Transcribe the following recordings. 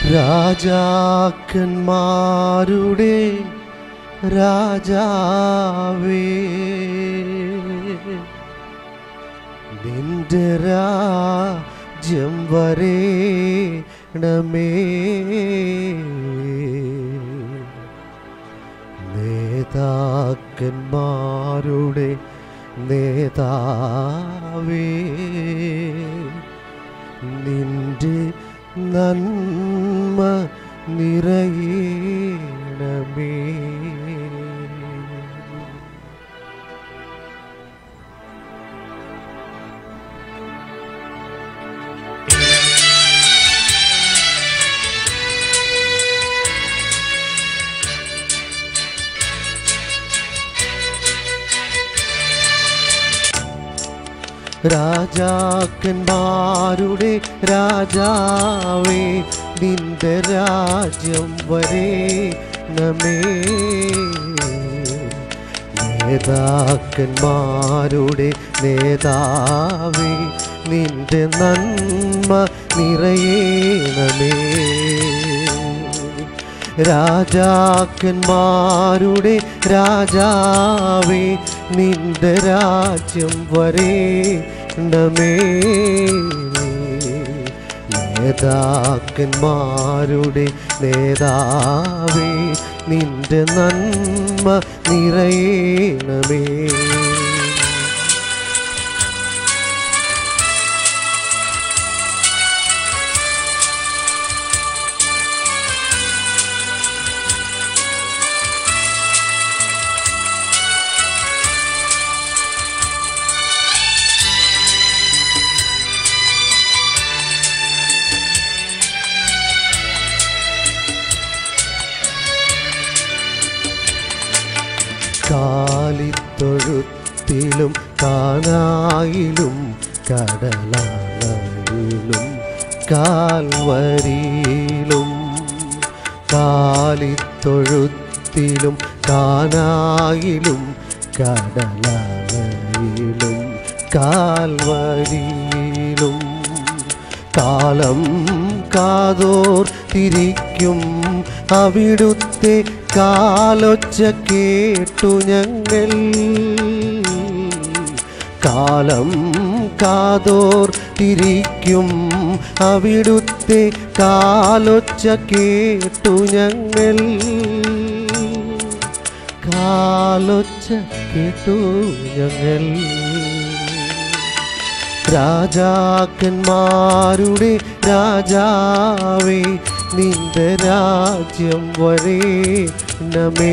രാജാക്കന്മാരുടെ രാജാവേ നിന്റെ രാജ്യം വരേണമേ നേതാക്കന്മാരുടെ നേതാവേ നിന്റെ നന്മ നിറയണമേ രാജാക്കന്മാരുടെ രാജാവേ നിന്റെ രാജ്യം വരെ നമേ നേതാക്കന്മാരുടെ നേതാവേ നിന്റെ നന്മ നിറയേണമേ രാജാക്കന്മാരുടെ രാജാവേ നിന്റെ രാജ്യം വരേണ്ടമേ നേതാക്കന്മാരുടെ നേതാവേ നിന്റെ നന്മ നിറയണമേ കാലിത്തൊഴുത്തിലും കാനായിലും കടലാനയിലും കാൽവരിയിലും കാലിത്തൊഴുത്തിലും കാനായിലും കടലാനയിലും കാൽവരിയിലും കാലം കാതോർ തിരിക്കും അവിടുത്തെ കാലൊച്ച കേട്ടു ഞങ്ങൾ കാലം കാതോർ തിരിക്കും അവിടുത്തെ കാലൊച്ച കേട്ടു ഞങ്ങൾ കാലൊച്ച കേട്ടു ഞങ്ങൾ രാജാക്കന്മാരുടെ രാജാവേ നിന്റെ രാജ്യം വരേണമേ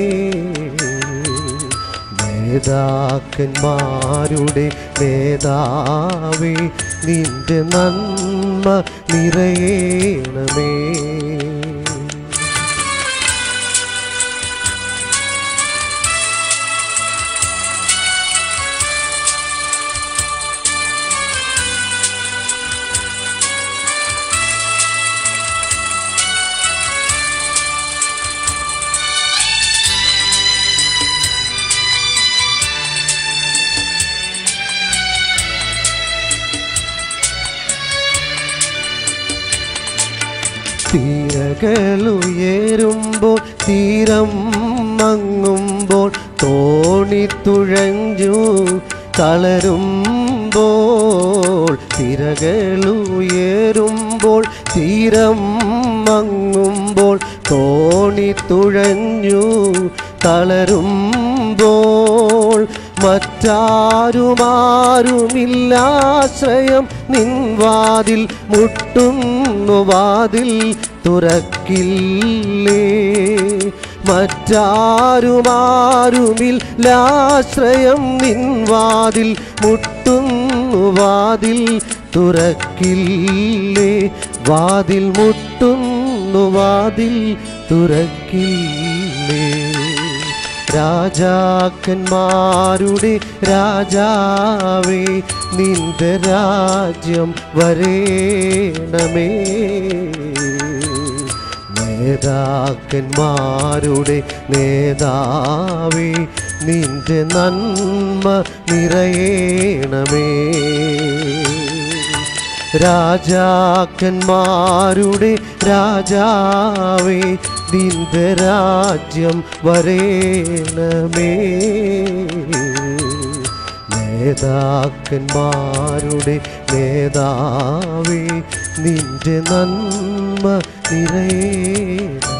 നേതാക്കന്മാരുടെ നേതാവേ നിന്റെ നന്മ നിറയേണമേ തിരകളുയരുമ്പോൾ തീരം മങ്ങുമ്പോൾ തോണി തുഴഞ്ഞു തളരുമ്പോൾ തിരകളുയരുമ്പോൾ തീരം മങ്ങുമ്പോൾ തോണി തുഴഞ്ഞു തളരുമ്പോൾ മറ്റാരുമാരുമില്ലാശ്രയം നിൻ വാതിൽ മുട്ടുന്നു വാതിൽ തുറക്കില്ലേ മറ്റാരുമാരുമില്ലാശ്രയം നിൻ വാതിൽ മുട്ടുന്നു വാതിൽ തുറക്കില്ലേ വാതിൽ മുട്ടുന്നു വാതിൽ തുറക്കില്ലേ രാജാക്കന്മാരുടെ രാജാവേ നിന്റെ രാജ്യം വരേണമേ നേതാക്കന്മാരുടെ നേതാവേ നിന്റെ നന്മ നിറയേണമേ രാജാക്കന്മാരുടെ രാജാവേ നിന്റെ രാജ്യം വരേണമേ നേതാക്കന്മാരുടെ നേതാവേ നിന്റെ നന്മ നിറയേണമേ